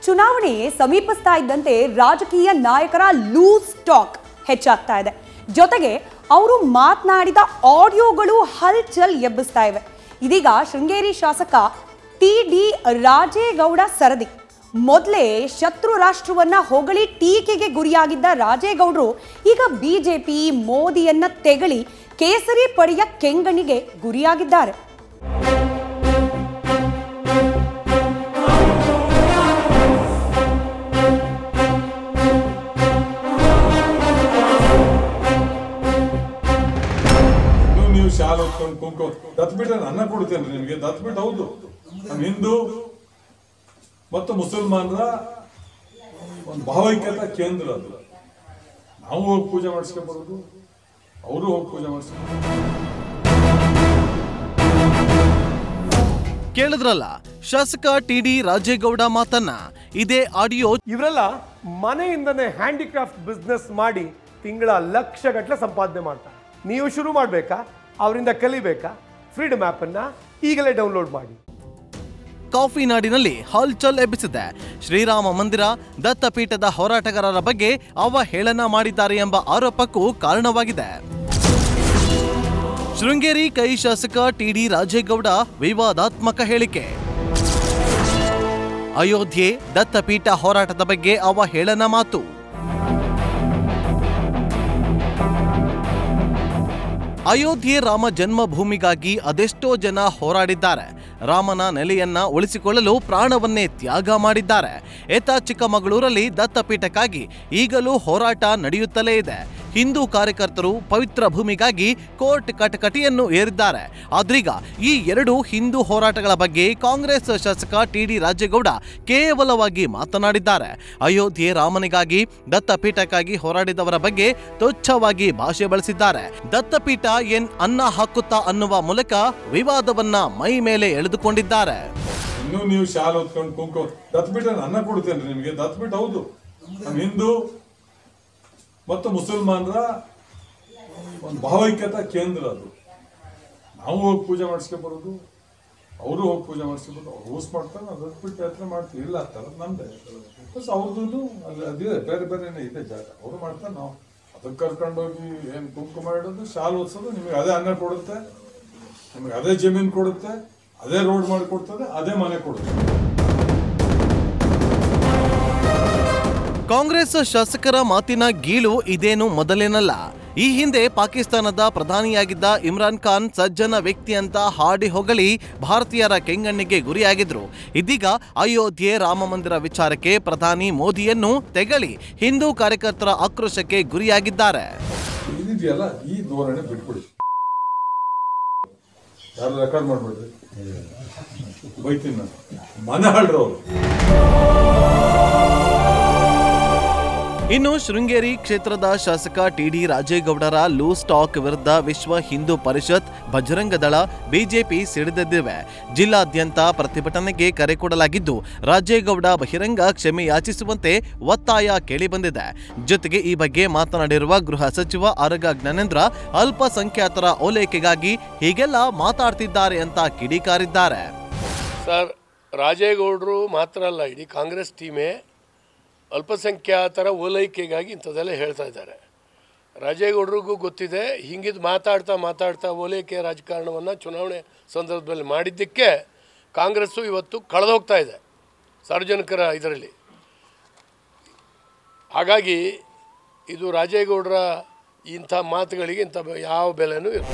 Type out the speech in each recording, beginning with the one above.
ಚುನಾವಣೆ ಸಮೀಪಿಸ್ತಾ ಇದ್ದಂತೆ ರಾಜಕೀಯ ನಾಯಕರ ಲೂಸ್ ಟಾಕ್ ಹೆಚ್ಚಾಗ್ತಾ ಇದೆ ಜೊತೆಗೆ ಅವರು ಮಾತನಾಡಿದ ಆಡಿಯೋಗಳು ಹಲ್ಚಲ್ ಎಬ್ಬಿಸ್ತಾ ಇವೆ ಇದೀಗ ಶೃಂಗೇರಿ ಶಾಸಕ ಟಿ ಡಿ ರಾಜೇಗೌಡ ಸರದಿ ಮೊದಲೇ ಶತ್ರು ರಾಷ್ಟ್ರವನ್ನ ಹೊಗಳಿ ಟೀಕೆಗೆ ಗುರಿಯಾಗಿದ್ದ ರಾಜೇಗೌಡರು ಈಗ ಬಿಜೆಪಿ ಮೋದಿಯನ್ನ ತೆಗಳಿ ಕೇಸರಿ ಪಡೆಯ ಕೆಂಗಣ್ಣಿಗೆ ಗುರಿಯಾಗಿದ್ದಾರೆ ಇನ್ನು ನೀವು ಶಾಲೆ ಹೊತ್ಕೊಂಡು ಕುಂಕೋ ದತ್ಬಿಟ್ಟು ನಾನು ಅನ್ನ ಕೊಡ್ತೇನೆ ನಿಮಗೆ ದತ್ಬಿಟ್ಟು ಹೌದು ನಮ್ಮ ಹಿಂದೂ ಮತ್ತು ಮುಸಲ್ಮಾನರ ಒಂದು ಭಾವೈಕ್ಯತಾ ಕೇಂದ್ರ ಅದು ನಾವು ಹೋಗಿ ಪೂಜೆ ಮಾಡಿಸ್ಕೊಂಬರೋದು ಅವರು ಹೋಗಿ ಪೂಜೆ ಮಾಡಿಸ್ಕೊಂಡು ಕೇಳಿದ್ರಲ್ಲ ಶಾಸಕ ಟಿ ಡಿ ರಾಜೇಗೌಡ ಮಾತನ್ನ ಇದೇ ಆಡಿಯೋ ಇವರೆಲ್ಲ ಮನೆಯಿಂದನೇ ಹ್ಯಾಂಡಿಕ್ರಾಫ್ಟ್ ಬಿಸ್ನೆಸ್ ಮಾಡಿ ತಿಂಗಳ ಲಕ್ಷಗಟ್ಟಲೆ ಸಂಪಾದನೆ ಮಾಡ್ತಾರೆ ನೀವು ಶುರು ಮಾಡಬೇಕಾ ಅವರಿಂದ ಕಲಿಬೇಕಾ ಫ್ರೀಡಮ್ ಆ್ಯಪನ್ನು ಈಗಲೇ ಡೌನ್ಲೋಡ್ ಮಾಡಿ ಕಾಫಿ ನಾಡಿನಲ್ಲಿ ಹಲ್ಚಲ್ ಎಬ್ಬಿಸಿದೆ ಶ್ರೀರಾಮ ಮಂದಿರ ದತ್ತಪೀಠದ ಹೋರಾಟಗಾರರ ಬಗ್ಗೆ ಅವಹೇಳನ ಮಾಡಿದ್ದಾರೆ ಎಂಬ ಆರೋಪಕ್ಕೂ ಕಾರಣವಾಗಿದೆ ಶೃಂಗೇರಿ ಕೈ ಶಾಸಕ ಟಿಡಿ ರಾಜೇಗೌಡ ವಿವಾದಾತ್ಮಕ ಹೇಳಿಕೆ ಅಯೋಧ್ಯೆ ದತ್ತಪೀಠ ಹೋರಾಟದ ಬಗ್ಗೆ ಅವಹೇಳನ ಮಾತು ಅಯೋಧ್ಯೆ ರಾಮ ಜನ್ಮಭೂಮಿಗಾಗಿ ಅದೆಷ್ಟೋ ಜನ ಹೋರಾಡಿದ್ದಾರೆ ರಾಮನ ನೆಲೆಯನ್ನ ಉಳಿಸಿಕೊಳ್ಳಲು ಪ್ರಾಣವನ್ನೇ ತ್ಯಾಗ ಮಾಡಿದ್ದಾರೆ ಏತ ಚಿಕ್ಕಮಗಳೂರಲ್ಲಿ ದತ್ತಪೀಠಕ್ಕಾಗಿ ಈಗಲೂ ಹೋರಾಟ ನಡೆಯುತ್ತಲೇ ಇದೆ ಹಿಂದೂ ಕಾರ್ಯಕರ್ತರು ಪವಿತ್ರ ಭೂಮಿಗಾಗಿ ಕೋರ್ಟ್ ಕಟಕಟಿಯನ್ನು ಏರಿದ್ದಾರೆ ಆದ್ರೀಗ ಈ ಎರಡು ಹಿಂದೂ ಹೋರಾಟಗಳ ಬಗ್ಗೆ ಕಾಂಗ್ರೆಸ್ ಶಾಸಕ ಟಿಡಿ ರಾಜೇಗೌಡ ಕೇವಲವಾಗಿ ಮಾತನಾಡಿದ್ದಾರೆ ಅಯೋಧ್ಯೆ ರಾಮನಿಗಾಗಿ ದತ್ತಪೀಠಕ್ಕಾಗಿ ಹೋರಾಡಿದವರ ಬಗ್ಗೆ ತುಚ್ಛವಾಗಿ ಭಾಷೆ ಬಳಸಿದ್ದಾರೆ ದತ್ತಪೀಠ ಏನ್ ಅನ್ನ ಹಾಕುತ್ತಾ ಅನ್ನುವ ಮೂಲಕ ವಿವಾದವನ್ನ ಮೈ ಮೇಲೆ ಎಳೆದುಕೊಂಡಿದ್ದಾರೆ ಇನ್ನು ನೀವು ಶಾಲೆ ಹೊತ್ಕೊಂಡು ಕುಂಕೋ ದತ್ಬಿಟ್ಟು ನಾನು ಅನ್ನ ಕೊಡ್ತೇನೆ ನಿಮಗೆ ದತ್ಬಿಟ್ಟು ಹೌದು ನಮ್ಮ ಹಿಂದೂ ಮತ್ತು ಮುಸಲ್ಮಾನರ ಒಂದು ಭಾವೈಕ್ಯತಾ ಕೇಂದ್ರ ಅದು ನಾವು ಹೋಗಿ ಪೂಜೆ ಮಾಡಿಸ್ಕೊಂಬರೋದು ಅವರು ಹೋಗಿ ಪೂಜೆ ಮಾಡಿಸ್ಕೊಂಬರೋದು ಅವ್ರು ಯೂಸ್ ಮಾಡ್ತಾರೆ ನಾವು ದತ್ಬಿಟ್ಟು ಯಾತ್ರೆ ಮಾಡ್ತೀವಿ ಇಲ್ಲ ಅಂತಾರೆ ನಮ್ದೇ ಬಸ್ ಅವ್ರದ್ದು ಅಲ್ಲಿ ಅದಿದೆ ಬೇರೆ ಬೇರೆನೇ ಇದೆ ಜಾಗ ಅವರು ಮಾಡ್ತಾರೆ ನಾವು ಅದಕ್ಕೆ ಕರ್ಕೊಂಡೋಗಿ ಏನು ಕುಂಕುಮ ಇಡೋದು ಶಾಲು ಓದಿಸೋದು ನಿಮಗೆ ಅದೇ ಅನ್ನ ಕೊಡುತ್ತೆ ನಿಮಗೆ ಅದೇ ಜಮೀನು ಕೊಡುತ್ತೆ ಅದೇ ರೋಡ್ ಮಾಡಿಕೊಡ್ತದೆ ಅದೇ ಮನೆ ಕೊಡುತ್ತೆ ಕಾಂಗ್ರೆಸ್ ಶಾಸಕರ ಮಾತಿನ ಗೀಳು ಇದೇನು ಮೊದಲೇನಲ್ಲ ಈ ಹಿಂದೆ ಪಾಕಿಸ್ತಾನದ ಪ್ರಧಾನಿಯಾಗಿದ್ದ ಇಮ್ರಾನ್ ಖಾನ್ ಸಜ್ಜನ ವ್ಯಕ್ತಿ ಅಂತ ಹಾಡಿ ಹೊಗಳಿ ಭಾರತೀಯರ ಕೆಂಗಣ್ಣಿಗೆ ಗುರಿಯಾಗಿದ್ರು ಇದೀಗ ಅಯೋಧ್ಯೆ ರಾಮ ಮಂದಿರ ವಿಚಾರಕ್ಕೆ ಪ್ರಧಾನಿ ಮೋದಿಯನ್ನು ತೆಗಳಿ ಹಿಂದೂ ಕಾರ್ಯಕರ್ತರ ಆಕ್ರೋಶಕ್ಕೆ ಗುರಿಯಾಗಿದ್ದಾರೆ ಇದಿದೆಯಲ್ಲ ಈ ಧೋರಣೆ ಬಿಟ್ಬಿಡಿ ಯಾರು ರೆಕಾರ್ಡ್ ಮಾಡ್ಬಿಡ್ರಿ ಬೈತೀನಿ ನಾನು ಮನೆ ಹಾಳ್ರು ಅವರು ಇನ್ನು ಶೃಂಗೇರಿ ಕ್ಷೇತ್ರದ ಶಾಸಕ ಟಿಡಿ ರಾಜೇಗೌಡರ ಲೂಸ್ ಟಾಕ್ ವಿರುದ್ಧ ವಿಶ್ವ ಹಿಂದೂ ಪರಿಷತ್ ಬಜರಂಗ ದಳ ಬಿಜೆಪಿ ಸಿಡಿದೆದ್ದಿವೆ ಜಿಲ್ಲಾದ್ಯಂತ ಪ್ರತಿಭಟನೆಗೆ ಕರೆ ಕೊಡಲಾಗಿದ್ದು ರಾಜೇಗೌಡ ಬಹಿರಂಗ ಕ್ಷಮೆ ಯಾಚಿಸುವಂತೆ ಒತ್ತಾಯ ಕೇಳಿಬಂದಿದೆ ಜೊತೆಗೆ ಈ ಬಗ್ಗೆ ಮಾತನಾಡಿರುವ ಗೃಹ ಸಚಿವ ಆರಗ ಜ್ಞಾನೇಂದ್ರ ಅಲ್ಪಸಂಖ್ಯಾತರ ಓಲೈಕೆಗಾಗಿ ಹೀಗೆಲ್ಲ ಮಾತಾಡ್ತಿದ್ದಾರೆ ಅಂತ ಕಿಡಿಕಾರಿದ್ದಾರೆ ಸರ್ ರಾಜೇಗೌಡರು ಮಾತ್ರ ಅಲ್ಲ ಇಡೀ ಕಾಂಗ್ರೆಸ್ ಟೀಮೇ ಅಲ್ಪಸಂಖ್ಯಾತರ ಓಲೈಕೆಗಾಗಿ ಇಂಥದ್ದೆಲ್ಲ ಹೇಳ್ತಾ ಇದ್ದಾರೆ ರಾಜೇಗೌಡರಿಗೂ ಗೊತ್ತಿದೆ ಹಿಂಗಿದ್ದು ಮಾತಾಡ್ತಾ ಮಾತಾಡ್ತಾ ಓಲೈಕೆ ರಾಜಕಾರಣವನ್ನು ಚುನಾವಣೆ ಸಂದರ್ಭದಲ್ಲಿ ಮಾಡಿದ್ದಕ್ಕೆ ಕಾಂಗ್ರೆಸ್ಸು ಇವತ್ತು ಕಳೆದೋಗ್ತಾ ಇದೆ ಸಾರ್ವಜನಿಕರ ಇದರಲ್ಲಿ ಹಾಗಾಗಿ ಇದು ರಾಜೇಗೌಡರ ಇಂಥ ಮಾತುಗಳಿಗೆ ಇಂಥ ಯಾವ ಬೆಲೆನೂ ಇಲ್ಲ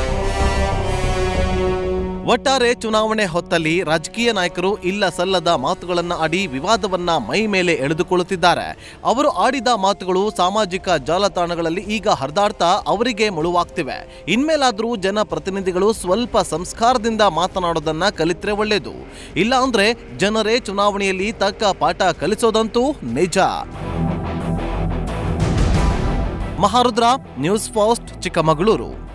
ಒಟ್ಟಾರೆ ಚುನಾವಣೆ ಹೊತ್ತಲ್ಲಿ ರಾಜಕೀಯ ನಾಯಕರು ಇಲ್ಲ ಸಲ್ಲದ ಮಾತುಗಳನ್ನ ಆಡಿ ವಿವಾದವನ್ನ ಮೈ ಮೇಲೆ ಎಳೆದುಕೊಳ್ಳುತ್ತಿದ್ದಾರೆ ಅವರು ಆಡಿದ ಮಾತುಗಳು ಸಾಮಾಜಿಕ ಜಾಲತಾಣಗಳಲ್ಲಿ ಈಗ ಹರಿದಾಡ್ತಾ ಅವರಿಗೆ ಮುಳುವಾಗ್ತಿವೆ ಇನ್ಮೇಲಾದ್ರೂ ಜನಪ್ರತಿನಿಧಿಗಳು ಸ್ವಲ್ಪ ಸಂಸ್ಕಾರದಿಂದ ಮಾತನಾಡೋದನ್ನ ಕಲಿತ್ರೆ ಒಳ್ಳೇದು ಇಲ್ಲ ಅಂದ್ರೆ ಜನರೇ ಚುನಾವಣೆಯಲ್ಲಿ ತಕ್ಕ ಪಾಠ ಕಲಿಸೋದಂತೂ ನಿಜ ಮಹಾರುದ್ರ ನ್ಯೂಸ್ ಫಾಸ್ಟ್ ಚಿಕ್ಕಮಗಳೂರು